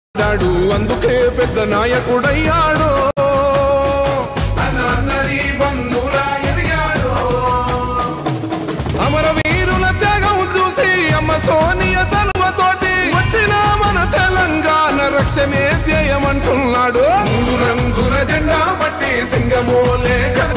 అన్నాడు అందుకే పెద్ద నాయకుడయ్యాడు అన్నరి బంధువులా ఎదిగాడు అమరవీరుల త్యాగం చూసి అమ్మ సోనియ చలువతోటి వచ్చిన మన తెలంగాణ రక్షణే ధ్యేయమంటున్నాడు మూడు రంగుల జెండా పట్టి సింగమోలే కద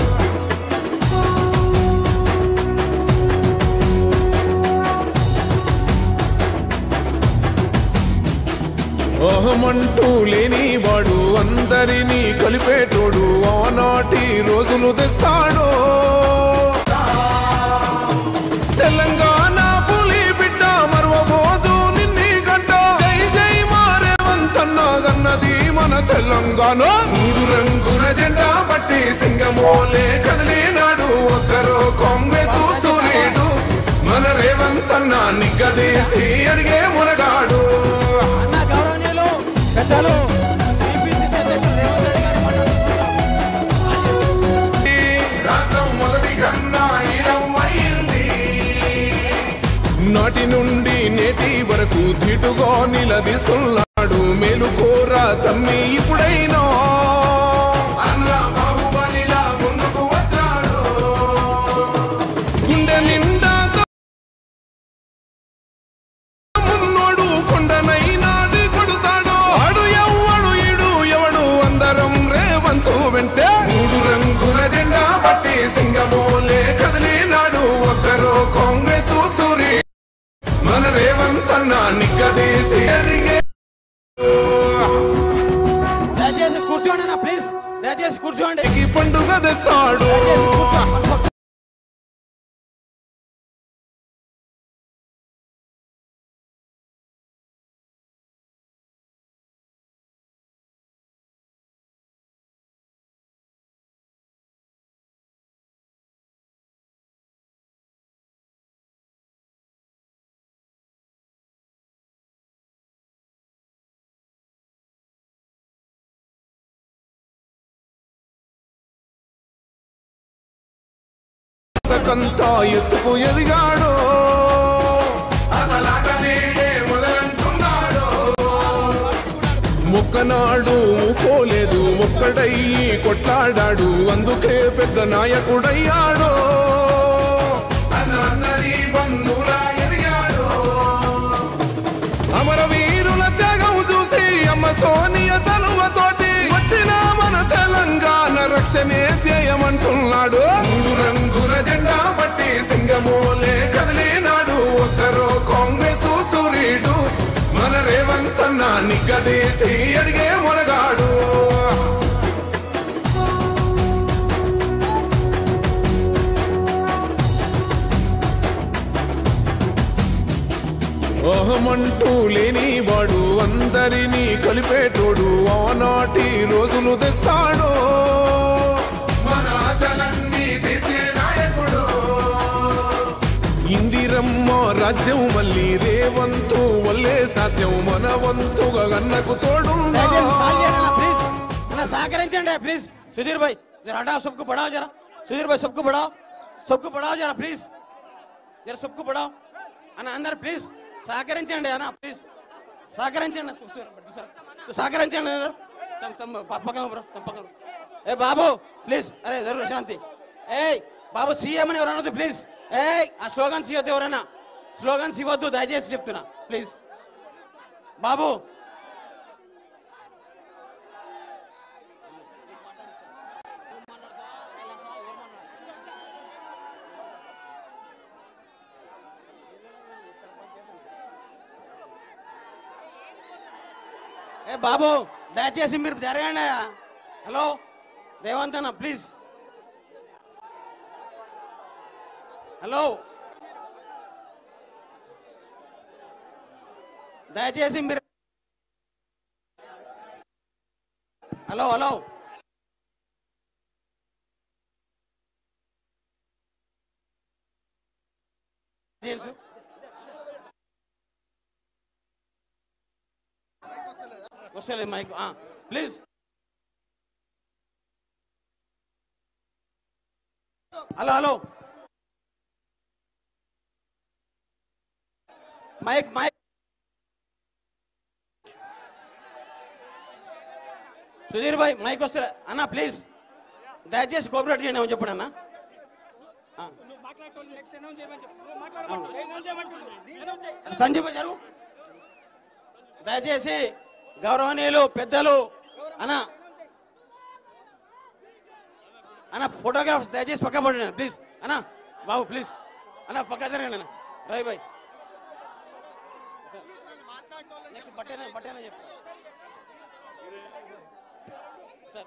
ఓహమంటూ లేని వాడు అందరినీ కలిపేటోడు ఆనాటి రోజులు తెస్తాడు తెలంగాణ పులి బిడ్డ మరువబోదు నిన్ని గడ్డ జై జై మారేవంతన్న గన్నది మన తెలంగాణ మూడు రంగుల జెండా పట్టి సింగమోలే కదిలినాడు ఒక్కరో కాంగ్రెస్ సూర్యుడు మన రేవంతన్న నిగ్గదీసి అడిగే మునగాడు అన్న గౌరవనీయులు పెద్దలు టీపీసీసీ అధ్యక్షులు రేవంత్ రెడ్డి గారు మాట్లాడుతున్నారు రాష్ట్రం మొదటి కన్నా ఈడం అయింది నాటి నుండి నేటి వరకు ధీటుగా నిలదీస్తున్నాడు మేలుకోరా తమ్మి ఇప్పుడైనా అన్న బాహుబలిలా ముందుకు వచ్చాడు గుండె నిండా మున్నోడు కొండనైనాది కొడుతాడు ఆడు ఎవ్వడు ఈడు ఎవడు అందరం రేవంతు వెంటే మూడు రంగుల జెండా పట్టి సింగమోలే కదిలినాడు ఒక్కరో కాంగ్రెస్ సూరి మన రేవంతన్న నిగ్గదీసి ఎదిగే దయచేసి కూర్చోండి అన్న ప్లీజ్ దయచేసి కూర్చోండి ఈ పండుగ తెస్తాడు దయచేసి కూర్చోండి. కంతా ఎత్తుకు ఎదిగాడు మొక్కనాడు పోలేదు ఒక్కడయ్యి కొట్లాడాడు అందుకే పెద్ద నాయకుడయ్యాడు అమరవీరుల త్యాగం చూసి అమ్మ సోనియ చలువతోటి వచ్చిన మన తెలంగాణ రక్షణే ధ్యేయమంటున్నాడు మూడు రంగుల జెండా పట్టి సింగమోలే కదిలినాడు ఒక్కరో కాంగ్రెస్ సూర్యుడు మన రేవంతన్న నిగ్గదీసి అడిగే మునగాడు ఓహమంటూ లేని వాడు అందరినీ కలిపేటోడు ఆనాటి రోజులు తెస్తాడు మన ఆశలన్నీ తెచ్చే నాయకుడు ఇందిరమ్మ రాజ్యం మళ్ళీ రేవంతు వల్లే సాధ్యం మన వంతుగా గన్నకు తోడు దయచేసి కాల్ చేయండి అన్న ప్లీజ్ అన్న సహకరించండి ప్లీజ్ సుధీర్ భాయ్ జర హటాओ सबको बढ़ाओ जरा सुधीर भाई सबको बढ़ाओ सबको बढ़ाओ जरा प्लीज जरा सबको बढ़ाओ అన్న అందరు ప్లీజ్ సహకరించండి అన్న ప్లీజ్ సహకరించండి కూర్చోరా, కూర్చోరా. సహకరించండి అందరు తమ తమ ప- పక్కన బ్రో తమ పక్కన ఏ బాబు ప్లీజ్ అరే జరుగు శాంతి ఏయ్ బాబు సీఎం అని ఎవరు అనొద్దు ప్లీజ్ ఏయ్ ఆ స్లోగన్స్ ఇవ్వద్దు ఎవరైనా స్లోగన్స్ ఇవ్వద్దు దయచేసి చెప్తున్నా ప్లీజ్ బాబు ఏ బాబు దయచేసి మీరు జరగండి హలో రేవంత్ అన్న ప్లీజ్ హలో దయచేసి మీరు హలో హలో జెంట్స్ వస్తలేదు mike please hello hello mike mike Sudheer bhai mike వస్తే అన్న ప్లీజ్ దయచేసి కోఆపరేట్ చేయండి ఏమని చెప్పండి అన్న ఆ. నువ్వు మాట్లాడటోళ్ళు నెక్స్ట్ అనౌన్స్ చేయమని చెప్పు నువ్వు మాట్లాడమంటు అనౌన్స్ చేయమంటు అనౌన్స్ చేయి సంజీవ్ భాయ్ జరుగు దయచేసి గౌరవనీయులు పెద్దలు అన్న అన్న ఫోటోగ్రాఫ్ దయచేసి పక్క పడండి ప్లీజ్ అన్న బాబు ప్లీజ్ అన్న పక్క జరగండి అన్న రవి భాయ్ నెక్స్ట్ బట్టేనా బట్టేనా చెప్తా సార్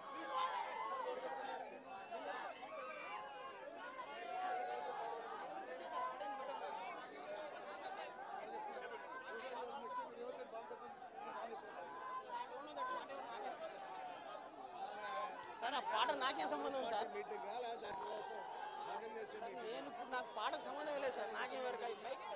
సార్ ఆ పాట నాకేం సంబంధం సార్ సార్, నేను ఇప్పుడు నాకు పాటకు సంబంధం లేదు సార్ నాకేం వరకు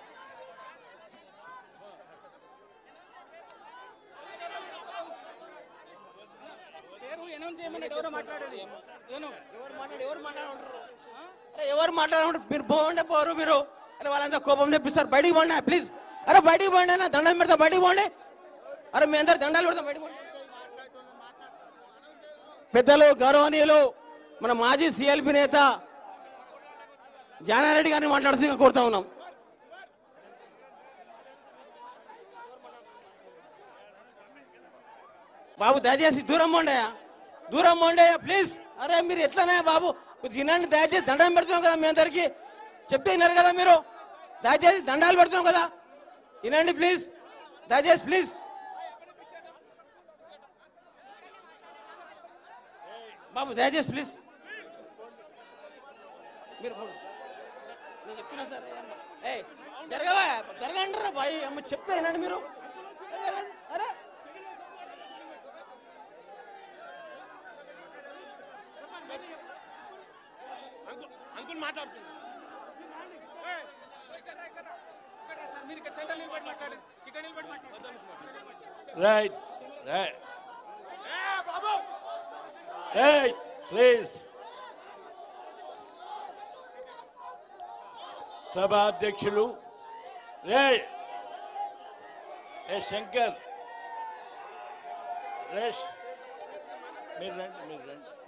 పేరు అనౌన్స్ చేయమని ఎవరో మాట్లాడేది నేను ఎవరు మాట్లాడు ఎవరు మాట్లాడుంటారు అరే ఎవరు మాట్లాడుకుంటారు మీరు పోండి పోరు మీరు అరే వాళ్ళంతా కోపం తెప్పిస్తారు బయటికి పోండి ప్లీజ్ అరే బయటికి పోండి అన్న దండం పెడతా బయటికి పోండి అరే మీ అందరు దండాలు పెడతాం బయటికి పోండి పెద్దలు గౌరవనీయులు మన మాజీ సిఎల్పి నేత జానారెడ్డి గారిని మాట్లాడుతూ కోరుతా ఉన్నాం బాబు దయచేసి దూరం పోండియా దూరం పోండియా ప్లీజ్ అరే మీరు ఎట్లనే బాబు కొద్దిగా వినండి దయచేసి దండం పెడుతున్నాం కదా మీ అందరికి చెప్తే విన్నారు కదా మీరు దయచేసి దండాలు పెడుతున్నాం కదా వినండి ప్లీజ్ దయచేసి ప్లీజ్ బాబు దయచేసి ప్లీజ్ మీరు పోండి. నేను చెప్తున్నా సార్ ఏ జరగవా జరగంటారా బాయ్ అమ్మ చెప్తే వినండి మీరు ఏ, రండి. అరే అంకుల్ మాట్లాడుతుంది సార్ మీరు ఇక్కడ సెంటర్ నిలబడి మాట్లాడండి ఇక్కడ నిలబడి మాట్లాడండి Right, right. Hey, please. సభాధ్యక్షులు రే ఏ శంకర్ రేష్ మీరు రండి మీరు రండి